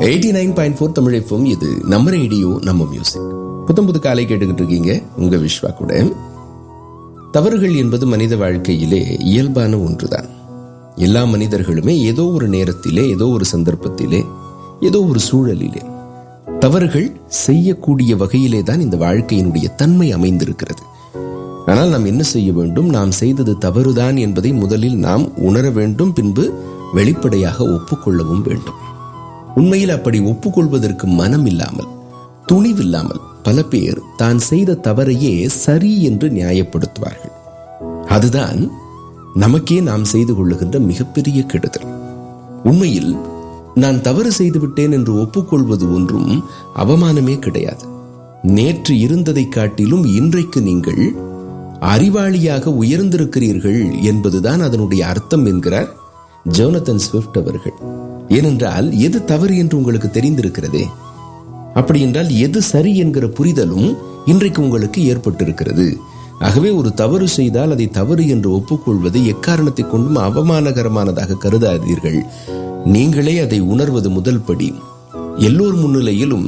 Eighty nine point four Tamil FM இது நம்ம radio நம்ம மியூசிக் புத்தம் புது காலை கேட்டுக்கிட்டு இருக்கீங்க உங்க விஸ்வா கூட தவறுகள் என்பது மனித வாழ்க்கையிலே இயல்பான ஒன்றுதான் எல்லா மனிதர்களுமே ஏதோ ஒரு நேரத்திலே ஏதோ ஒரு சந்தர்ப்பத்திலே ஏதோ ஒரு சூழலிலே தவறுகள் செய்யக்கூடிய வகையிலே தான் இந்த வாழ்க்கையினுடைய தன்மை அமைந்திருக்கிறது ஆனால் நாம் என்ன செய்ய வேண்டும் நாம் செய்தது தவறுதான் என்பதை முதலில் நாம் உணர வேண்டும் பின்பு வெளிப்படையாக ஒப்புக்கொள்ளவும் வேண்டும் உண்மையில் அப்படி ஒப்புக்கொள்வதற்கு மனம் இல்லாமல் துணிவில்லாமல் பல பேர் தான் செய்த தவறையே சரி என்று நியாயப்படுத்துவார்கள் அதுதான் நமக்கே நாம் செய்து கொள்ளுகின்ற மிகப்பெரிய கெடுதல் உண்மையில் நான் தவறு செய்து விட்டேன் என்று ஒப்புக்கொள்வது ஒன்றும் அவமானமே கிடையாது நேற்று இருந்ததை காட்டிலும் இன்றைக்கு நீங்கள் அறிவாளியாக உயர்ந்திருக்கிறீர்கள் என்பதுதான் அதனுடைய அர்த்தம் என்கிறார் ஜோனத்தன் ஸ்விஃப்ட் அவர்கள் ஏனென்றால் எது தவறு என்று உங்களுக்கு தெரிந்திருக்கிறதே அப்படி என்றால் எது சரி என்கிற புரிதலும் இன்றைக்கு உங்களுக்கு ஏற்பட்டிருக்கிறது ஆகவே ஒரு தவறு செய்தால் அதை தவறு என்று ஒப்புக்கொள்வது எக்காரணத்தை கொண்டும் அவமானகரமானதாக கருதாதீர்கள் நீங்களே அதை உணர்வது முதல் படி எல்லோர் முன்னிலையிலும்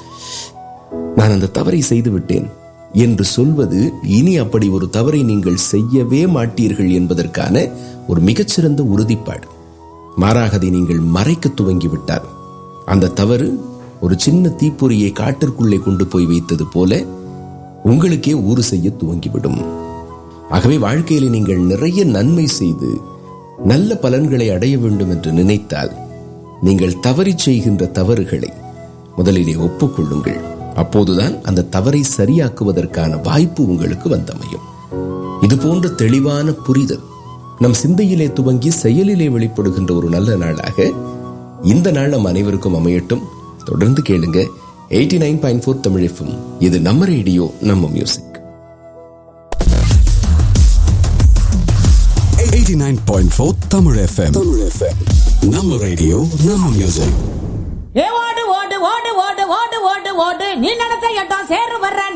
நான் அந்த தவறை செய்து விட்டேன் என்று சொல்வது இனி அப்படி ஒரு தவறை நீங்கள் செய்யவே மாட்டீர்கள் என்பதற்கான ஒரு மிகச்சிறந்த உறுதிப்பாடு மாறாக அதை நீங்கள் மறைக்க துவங்கிவிட்டால் அந்த தவறு ஒரு சின்ன தீப்பொறியை காட்டிற்குள்ளே கொண்டு போய் வைத்தது போல உங்களுக்கே ஊறு செய்ய துவங்கிவிடும் ஆகவே வாழ்க்கையில நீங்கள் நிறைய நன்மை செய்து நல்ல பலன்களை அடைய வேண்டும் என்று நினைத்தால் நீங்கள் தவறி செய்கின்ற தவறுகளை முதலிலே ஒப்புக்கொள்ளுங்கள் அப்போதுதான் அந்த தவறை சரியாக்குவதற்கான வாய்ப்பு உங்களுக்கு வந்தமையும் இது போன்ற தெளிவான புரிதல் நம் சிந்தையிலே துவங்கி செயலிலே வெளிப்படுகின்ற ஒரு நல்ல நாளாக இந்த நாள் நம் அனைவருக்கும் அமையட்டும் தொடர்ந்து கேளுங்க eighty nine point four Tamil FM இது நம்ம ரேடியோ நம்ம music 89.4 Tamil FM. Tamil FM. நம்ம ரேடியோ நம்ம மியூசிக் ஏ ஓடு ஓடு ஓடு ஓடு ஓடு ஓடு ஓடு நீ நடத்த இடம் சேரு வர்ற